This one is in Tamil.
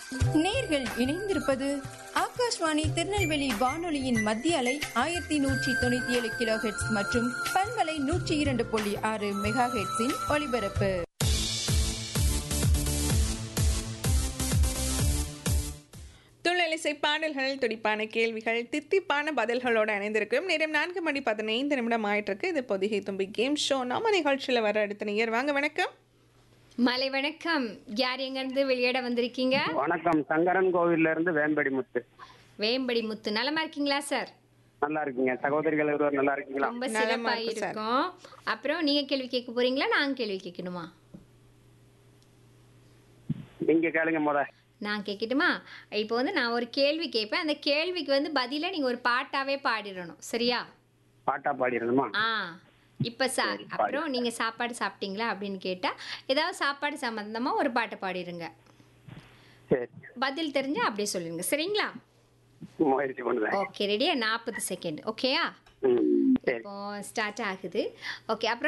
நேர்கள் இணைந்திருப்பது ஆகாஷ்வாணி திருநெல்வேலி வானொலியின் மத்திய அலை ஆயிரத்தி நூற்றி தொண்ணூத்தி ஏழு கிலோ ஹெட்ஸ் மற்றும் பண்பலை நூற்றி இரண்டு புள்ளி ஆறு மெகா ஹெட்ஸின் ஒலிபரப்பு துள்ளலிசை பாடல்கள் துடிப்பான கேள்விகள் தித்திப்பான பதில்களோடு இணைந்திருக்கும் நேரம் நான்கு மணி பதினைந்து நிமிடம் ஆயிட்டிருக்கு இது பொதிகை தும்பி கேம் ஷோ நம்ம நிகழ்ச்சியில் வர அடுத்த நேயர் வாங்க வணக்கம் மலை வணக்கம் யார் எங்கேருந்து வெளியிட வந்திருக்கீங்க வணக்கம் சங்கரன் கோவில்ல இருந்து வேம்படி முத்து வேம்படி முத்து நலமா இருக்கீங்களா சார் நல்லா இருக்கீங்க சகோதரிகள் ஒருவர் நல்லா இருக்கீங்களா ரொம்ப நலமா சிறப்பா இருக்கு சார். இருக்கும் அப்புறம் நீங்க கேள்வி கேட்க போறீங்களா நான் கேள்வி கேட்கணுமா நீங்க கேளுங்க முத நான் கேட்கட்டுமா இப்போ வந்து நான் ஒரு கேள்வி கேட்பேன் அந்த கேள்விக்கு வந்து பதிலா நீங்க ஒரு பாட்டாவே பாடிடணும் சரியா பாட்டா பாடிடணுமா ஆ இப்போ சார் அப்புறம் நீங்க சாப்பாடு சாப்பிட்டீங்களா அப்படின்னு கேட்டா ஏதாவது சாப்பாடு சம்பந்தமா ஒரு பாட்டை பாடிடுங்க சரி பதில் தெரிஞ்சா அப்படியே சொல்லுங்க சரிங்களா முயற்சி பண்ணுறேன் ஓகே ரெடியா நாற்பது செகண்ட் ஓகேயா ம் சரி இப்போ ஸ்டார்ட் ஆகுது ஓகே அப்புறம்